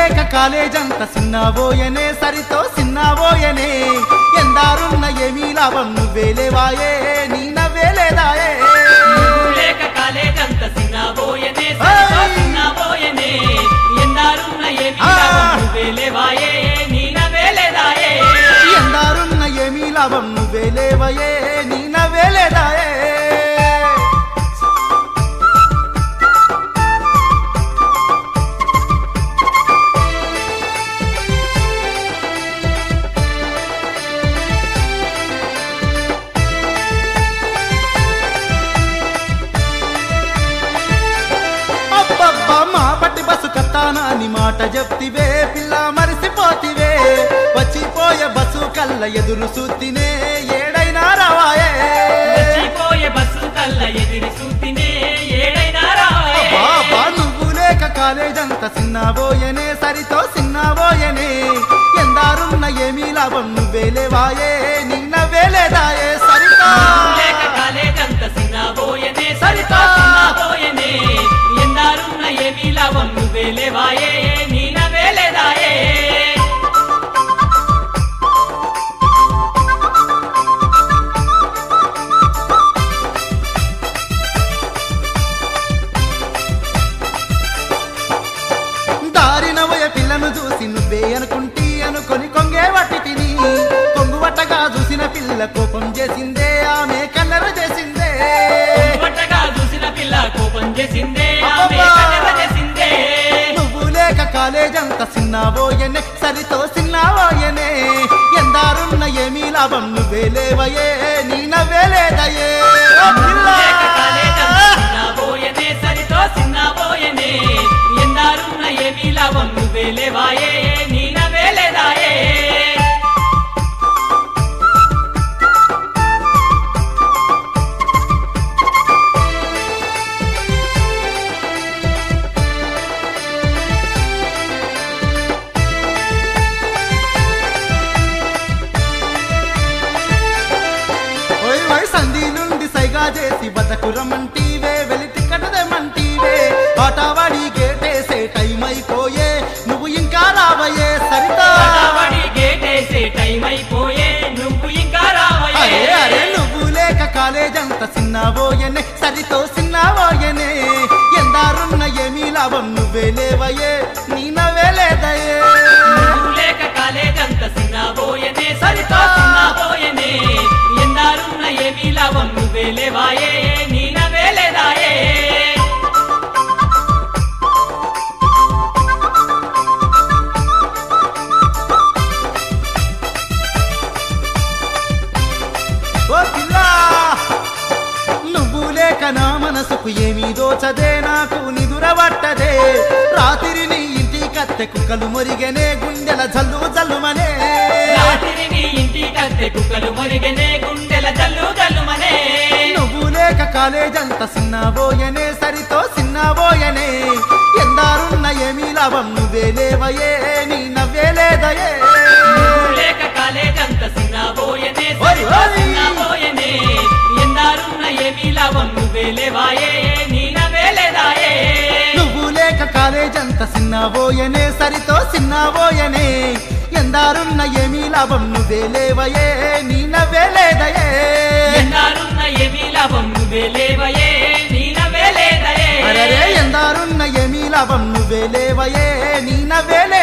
లేక కాలేజంత సిన్నబోయనే సరితో సిన్నబోయనే ఎందారున్న ఏమీ లాభం నువ్వేలేవాయే నీ నవ్వేలేదాయే లేక కాలేజంత సిన్నబోయనే ఏయ్! సరితో సిన్నబోయనే ఎందారున్న ఏమి ఆ! లాభం నువ్వేలేవాయే నీ నవ్వేలేదాయే ఎందారున్న ఏమీ లాభం నువ్వేలేవయే నీ నవ్వేలేదాయే అబ్బబ్బా మా పట్టి బస్సు కత్తానా అని మాట చెప్తివే పిల్ల మరిసిపోతివే వచ్చిపోయే బస్సు కళ్ళ ఎదురు సూతినే ఏడైనా రావాయే వచ్చిపోయే బస్సు కల్ల ఎదిరి చూపినే ఏడైనా రావాయే బాబా నువ్వు లేక కాలేజంత సిన్నబోయనే సరితో సిన్నబోయనే ఎందారున్న ఏమీ లాభం నువ్వేలేవాయే నిన్న వేలేదాయే సరితా లేక కాలేజంత సిన్నబోయనే సరితో సిన్నబోయనే ఎందారున్న ఏమి లాభం నువ్వేలేవాయే నీ నవ్వేలేదాయే దారినవయ పిల్లను చూసి నువ్వే అనుకుంటీ అనుకొని కొంగే వట్టి తిని కొంగు వట్టగా చూసిన పిల్ల కోపం చేసిందే ఆమె కన్నర చేసిందే పట్టగా చూసిన పిల్ల కోపం చేసిందే ఆమె అబ్బబ్బా! కన్నెర చేసిందే నువ్వు లేక కాలేజంత సిన్నబోయనే సరితో సిన్నబోయనే ఎందారున్న ఏమీ లాభం నువ్వే లేవయే నీ నవ్వేలేదయే ఓ పిల్ల! లేక కాలేజంత సిన్నబోయనే సరితో సిన్నబోయనే ఎందారున్న ఏమి లాభం నువ్వేలేవాయే నీ నవ్వేలేదాయే ఓయ్ ఓయ్ సంధి నుండి సైగా చేసి బతకురమంటీవే వెలితి కట్టదేమంటీవే ఆటవాడి గేటేసే టైం అయిపోయే నువ్వు ఇంకా రావయే సరితా పడవడి గేటేసే టైం అయిపోయే నువ్వు ఇంకా రావయ్యే అరే అరే నువ్వు లేక కాలేజంత సిన్నబోయనే సరితో సిన్నబోయనే ఎందారున్న ఏమీ లాభం నువ్వే లేవయే నీ నవ్వే లేదయే నువ్వు లేక కాలేజంత సిన్నబోయనే సరితో సిన్నబోయనే ఎందారున్న ఏమి లాభం నువ్వేలేవాయే నీ నవ్వేలేదాయే ఓ పిల్ల నువ్వు లేక నా మనసుకు ఏమీ దోచదే నాకు నిదురబట్టదే రాత్రి నీ ఇంటి కత్తె కుక్కలు మొరిగనే గుండెల జల్లు జల్లుమనే రాత్రి నీ ఇంటి కత్తె కుక్కలు మొరిగనే గుండెల జల్లు జల్లుమనే నువ్వు లేక కాలేజంత సిన్నబోయనే సరితో సిన్నబోయనే ఎందారున్న ఏమీ లాభం నువ్వే లేవయే నీ నవ్వే లేదయే నువ్వు లేక కాలేజంత సిన్నబోయనే ఓయ్ సరితో ఓయ్. సిన్నబోయనే ఎందారున్న ఏమి లాభం నువ్వేలేవాయే నీ నవ్వేలేదాయే నువ్వు లేక కాలేజంత సిన్నబోయనే సరితో సిన్నబోయనే ఎందారున్న ఏమీ లాభం నువ్వే లేవయే నీ నవ్వే లేదయే ఎందారున్న ఏమి లాభం నువ్వేలేవయే నీ నవ్వేలేదయే అరరే ఎందారున్న ఏమీ లాభం నువ్వే లేవయే నీ నవ్వే